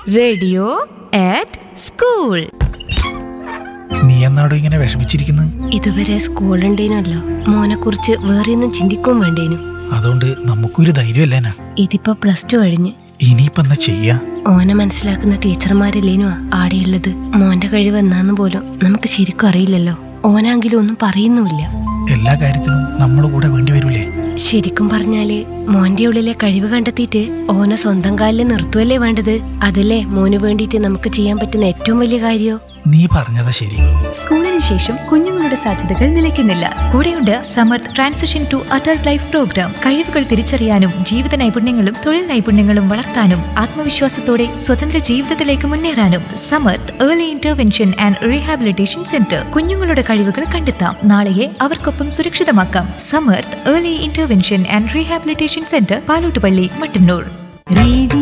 radio ആറ്റ് school നീ എന്നാടോ ഇങ്ങനെ വിഷമിച്ചിരിക്കുന്നത് ഇതുവരെ സ്കൂളുണ്ടേനല്ലോ മോനെ കുറിച്ച് വേറെ ഒന്നും ചിന്തിക്കും വേണ്ടേനു അതുകൊണ്ട് നമുക്കൊരു ധൈര്യമല്ലേനാ ഇതിപ്പോ പ്ലസ് ടു കഴിഞ്ഞ് ഇനിയിപ്പോ എന്നാ ചെയ്യാ ഓനെ മനസ്സിലാക്കുന്ന ടീച്ചർമാരല്ലേനു ആടെയുള്ളത് മോന്റെ കഴിവ് എന്നാന്ന് പോലും നമുക്ക് ശരിക്കും അറിയില്ലല്ലോ ഓനാങ്കിലും ഒന്നും പറയുന്നുമില്ല എല്ലാ കാര്യത്തിനും നമ്മുടെ കൂടെ വേണ്ടി വരൂലേ ശരിക്കും പറഞ്ഞാല് മോന്റെ ഉള്ളിലെ കഴിവ് കണ്ടെത്തിയിട്ട് ഓനെ സ്വന്തം കാലിൽ നിർത്തുവല്ലേ വേണ്ടത് അതല്ലേ മോന് വേണ്ടിയിട്ട് നമുക്ക് ചെയ്യാൻ പറ്റുന്ന ഏറ്റവും വലിയ കാര്യോ നീ പറഞ്ഞതാ ശരി സ്കൂളിന് ശേഷം കുഞ്ഞുങ്ങളുടെ സാധ്യതകൾ നിലയ്ക്കുന്നില്ല കൂടെയുണ്ട് Samarth transition to adult life programme കഴിവുകൾ തിരിച്ചറിയാനും ജീവിത നൈപുണ്യങ്ങളും തൊഴിൽ നൈപുണ്യങ്ങളും വളർത്താനും ആത്മവിശ്വാസത്തോടെ സ്വതന്ത്ര ജീവിതത്തിലേക്ക് മുന്നേറാനും Samarth early intervention and rehabilitation centre കുഞ്ഞുങ്ങളുടെ കഴിവുകൾ കണ്ടെത്താം നാളെയെ അവർക്കൊപ്പം സുരക്ഷിതമാക്കാം Samarth early intervention and rehabilitation centre Palottupalli Mattannur